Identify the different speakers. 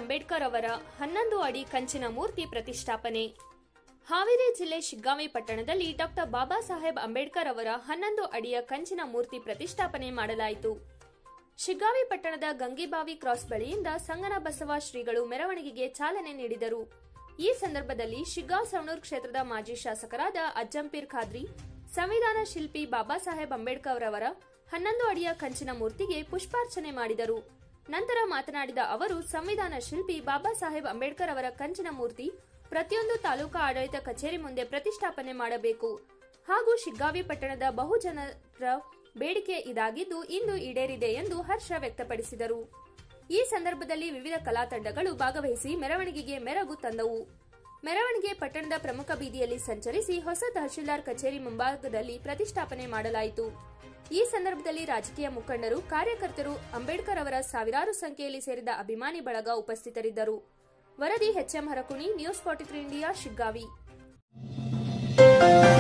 Speaker 1: ಅಂಬೇಡ್ಕರ್ ಅವರ ಹನ್ನೊಂದು ಅಡಿ ಕಂಚಿನ ಮೂರ್ತಿ ಪ್ರತಿಷ್ಠಾಪನೆ ಹಾವೇರಿ ಜಿಲ್ಲೆ ಶಿಗ್ಗಾಂವಿ ಪಟ್ಟಣದಲ್ಲಿ ಡಾಕ್ಟರ್ ಬಾಬಾ ಸಾಹೇಬ್ ಅಂಬೇಡ್ಕರ್ ಅವರ ಹನ್ನೊಂದು ಅಡಿಯ ಕಂಚಿನ ಮೂರ್ತಿ ಪ್ರತಿಷ್ಠಾಪನೆ ಮಾಡಲಾಯಿತು ಶಿಗ್ಗಾವಿ ಪಟ್ಟಣದ ಗಂಗಿಬಾವಿ ಕ್ರಾಸ್ ಬಳಿಯಿಂದ ಸಂಗನ ಬಸವ ಶ್ರೀಗಳು ಮೆರವಣಿಗೆಗೆ ಚಾಲನೆ ನೀಡಿದರು ಈ ಸಂದರ್ಭದಲ್ಲಿ ಶಿಗ್ಗಾಂವ್ ಸವಣೂರ್ ಕ್ಷೇತ್ರದ ಮಾಜಿ ಶಾಸಕರಾದ ಅಜ್ಜಂಪೀರ್ ಖಾದ್ರಿ ಸಂವಿಧಾನ ಶಿಲ್ಪಿ ಬಾಬಾ ಸಾಹೇಬ್ ಅಂಬೇಡ್ಕರ್ ಅವರ ಹನ್ನೊಂದು ಅಡಿಯ ಕಂಚಿನ ಮೂರ್ತಿಗೆ ಪುಷ್ಪಾರ್ಚನೆ ಮಾಡಿದರು ನಂತರ ಮಾತನಾಡಿದ ಅವರು ಸಂವಿಧಾನ ಶಿಲ್ಪಿ ಬಾಬಾ ಸಾಹೇಬ್ ಅಂಬೇಡ್ಕರ್ ಅವರ ಕಂಚಿನ ಮೂರ್ತಿ ಪ್ರತಿಯೊಂದು ತಾಲೂಕಾ ಆಡಳಿತ ಕಚೇರಿ ಮುಂದೆ ಪ್ರತಿಷ್ಠಾಪನೆ ಮಾಡಬೇಕು ಹಾಗೂ ಶಿಗ್ಗಾವಿ ಪಟ್ಟಣದ ಬಹುಜನರ ಬೇಡಿಕೆ ಇದಾಗಿದ್ದು ಇಂದು ಈಡೇರಿದೆ ಎಂದು ಹರ್ಷ ವ್ಯಕ್ತಪಡಿಸಿದರು ಈ ಸಂದರ್ಭದಲ್ಲಿ ವಿವಿಧ ಕಲಾ ತಂಡಗಳು ಭಾಗವಹಿಸಿ ಮೆರವಣಿಗೆಗೆ ಮೆರಗು ತಂದವು ಮೆರವಣಿಗೆ ಪಟ್ಟಣದ ಪ್ರಮುಖ ಬೀದಿಯಲ್ಲಿ ಸಂಚರಿಸಿ ಹೊಸ ತಹಶೀಲ್ದಾರ್ ಕಚೇರಿ ಮುಂಭಾಗದಲ್ಲಿ ಪ್ರತಿಷ್ಠಾಪನೆ ಮಾಡಲಾಯಿತು ಈ ಸಂದರ್ಭದಲ್ಲಿ ರಾಜಕೀಯ ಮುಖಂಡರು ಕಾರ್ಯಕರ್ತರು ಅಂಬೇಡ್ಕರ್ ಅವರ ಸಾವಿರಾರು ಸಂಖ್ಯೆಯಲ್ಲಿ ಸೇರಿದ ಅಭಿಮಾನಿ ಬಳಗ ಉಪಸ್ಥಿತರಿದ್ದರು ವರದಿ HM Harakuni news forty three India Shiggavi